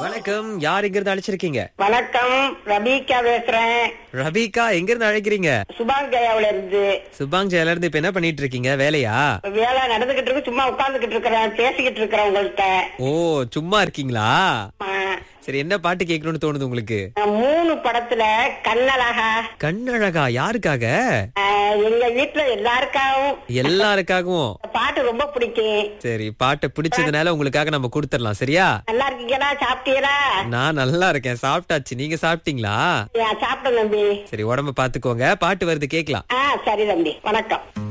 வணக்கம் யார் எங்க இருந்து அழைச்சிருக்கீங்க வணக்கம் ரபீகா பேசுறேன் ரபிகா எங்க இருந்து அழைக்கிறீங்க சுபாங் ஜெயாவுல இருந்து சுபாங் ஜெயல இருந்து இப்ப என்ன பண்ணிட்டு இருக்கீங்க வேலையா வேலை நடந்துகிட்டு இருக்கு சும்மா உட்கார்ந்துகிட்டு இருக்கிறேன் பேசிக்கிட்டு இருக்கிறேன் உங்கள்கிட்ட ஓ சும்மா இருக்கீங்களா ஆ, சரி என்ன பாட்டு கேட்கணும்னு தோணுது உங்களுக்கு நான் மூணு படத்துல கண்ணழகா கண்ணழகா யாருக்காக ஆ, எங்க வீட்டுல எல்லாருக்காகவும் எல்லாருக்காகவும் இந்த பாட்டு ரொம்ப பிடிக்கும் சரி பாட்டை பிடிச்சதுனால உங்களுக்காக நம்ம கொடுத்துடலாம் சரியா நல்லா இருக்கீங்களா சாப்பிட்டீங்களா நான் நல்லா இருக்கேன் சாப்பிட்டாச்சு நீங்க சாப்பிட்டீங்களா சாப்பிட்டேன் தம்பி சரி உடம்ப பாத்துக்கோங்க பாட்டு வருது கேக்கலாம் ஆ சரி தம்பி வணக்கம்